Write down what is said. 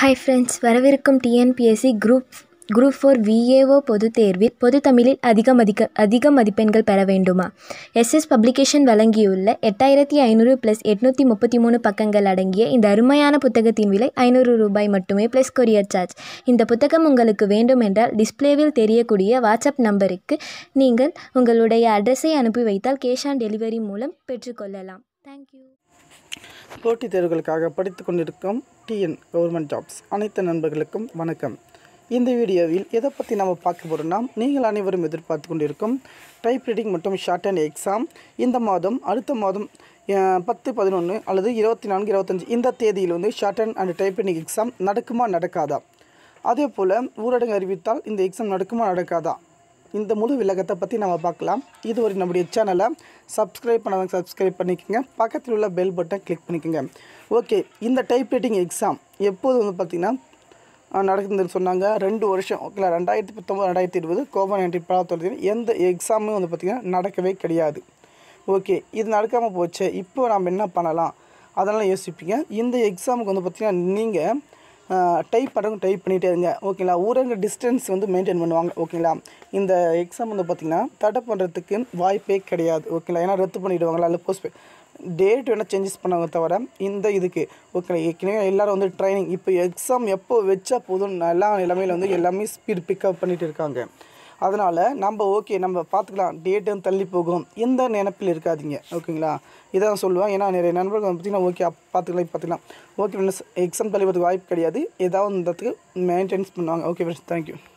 hi friends வரவிருக்கும் TNPSC group group four VAO பொதுத் தேர்வில் பொதுத் தமிழில் அதிக மதிக்க அதிக மதிப்பெண்கள் பெற வேண்டுமா எஸ்எஸ் பப்ளிகேஷன் வழங்கியுள்ள எட்டாயிரத்தி ஐநூறு ப்ளஸ் எட்நூற்றி முப்பத்தி மூணு பக்கங்கள் அடங்கிய இந்த அருமையான புத்தகத்தின் விலை ஐநூறு ரூபாய் மட்டுமே ப்ளஸ் கொரியர் சார்ஜ் இந்த புத்தகம் உங்களுக்கு வேண்டும் என்றால் டிஸ்ப்ளேவில் தெரியக்கூடிய வாட்ஸ்அப் நம்பருக்கு நீங்கள் உங்களுடைய அட்ரஸை அனுப்பி வைத்தால் கேஷ் ஆன் டெலிவரி மூலம் பெற்றுக்கொள்ளலாம் தேங்க்யூ போட்டித் தேர்வுகளுக்காக படித்து கொண்டிருக்கும் டிஎன் கவர்மெண்ட் ஜாப்ஸ் அனைத்து நண்பர்களுக்கும் வணக்கம் இந்த வீடியோவில் எதை பற்றி நம்ம பார்க்க போகிறோம்னா நீங்கள் அனைவரும் எதிர்பார்த்து கொண்டிருக்கும் டைப் ரைட்டிங் மற்றும் ஷார்ட் அண்ட் எக்ஸாம் இந்த மாதம் அடுத்த மாதம் அஹ், பத்து பதினொன்று அல்லது இருபத்தி நான்கு இருபத்தஞ்சி இந்த தேதியில் வந்து shorthand and type writing exam நடக்குமா நடக்காதா அதே போல் ஊரடங்கு அறிவித்தால் இந்த எக்ஸாம் நடக்குமா நடக்காதா இந்த முழு விளக்கத்தை பற்றி நம்ம பார்க்கலாம் இதுவரை நம்முடைய சேனலை சப்ஸ்கிரைப் பண்ணாதவங்க சப்ஸ்கிரைப் பண்ணிக்கோங்க பக்கத்தில் உள்ள பெல் பட்டன் கிளிக் பண்ணிக்கோங்க ஓகே இந்த டைப் ரைட்டிங் எக்ஸாம் எப்போது வந்து பார்த்திங்கன்னா அஹ், நடக்குதுன்னு சொன்னாங்க ரெண்டு வருஷம் ஓகேங்களா ரெண்டாயிரத்தி பத்தொம்பது ரெண்டாயிரத்தி இருபது கோவிட் நைன்டீன் பரவத்தொடர்ந்து எந்த எக்ஸாமும் வந்து பார்த்திங்கன்னா நடக்கவே கிடையாது ஓகே இது நடக்காமல் போச்சு இப்போ நம்ம என்ன பண்ணலாம் அதெல்லாம் யோசிப்பீங்க இந்த எக்ஸாமுக்கு வந்து பார்த்திங்கன்னா நீங்கள் டைப் பண்ணுறவங்க டைப் பண்ணிகிட்டே இருங்க ஓகேங்களா ஊரங்க டிஸ்டன்ஸ் வந்து மெயின்டைன் பண்ணுவாங்க ஓகேங்களா இந்த எக்ஸாம் வந்து பார்த்திங்கன்னா தடை பண்ணுறதுக்கு வாய்ப்பே கிடையாது ஓகேங்களா ஏன்னா ரத்து பண்ணிவிடுவாங்களா இல்லை போஸ்ட் டேட் வேணால் சேஞ்சஸ் பண்ணாங்க தவிர இந்த இதுக்கு ஓகே ஏற்கனவே எல்லோரும் வந்து ட்ரைனிங் இப்போ எக்ஸாம் எப்போ வச்சா போதும் எல்லா நிலைமையில் வந்து எல்லாமே ஸ்பீட் பிக்கப் பண்ணிட்டு இருக்காங்க அதனால் நம்ம ஓகே நம்ம பார்த்துக்கலாம் டேட்டும் தள்ளி போகும் எந்த நினைப்பில் இருக்காதீங்க ஓகேங்களா இதான் சொல்லுவேன் ஏன்னா நிறைய நண்பர்கள் வந்து பார்த்திங்கன்னா ஓகே அப் பார்த்துக்கலாம் இப்போ பார்த்துக்கலாம் ஓகே ஃப்ரெண்ட்ஸ் எக்ஸாம் தள்ளிவதுக்கு வாய்ப்பு கிடையாது ஏதாவது இந்த இடத்துக்கு மெயின்டைன்ஸ் பண்ணுவாங்க ஓகே ஃப்ரெண்ட்ஸ் தேங்க்யூ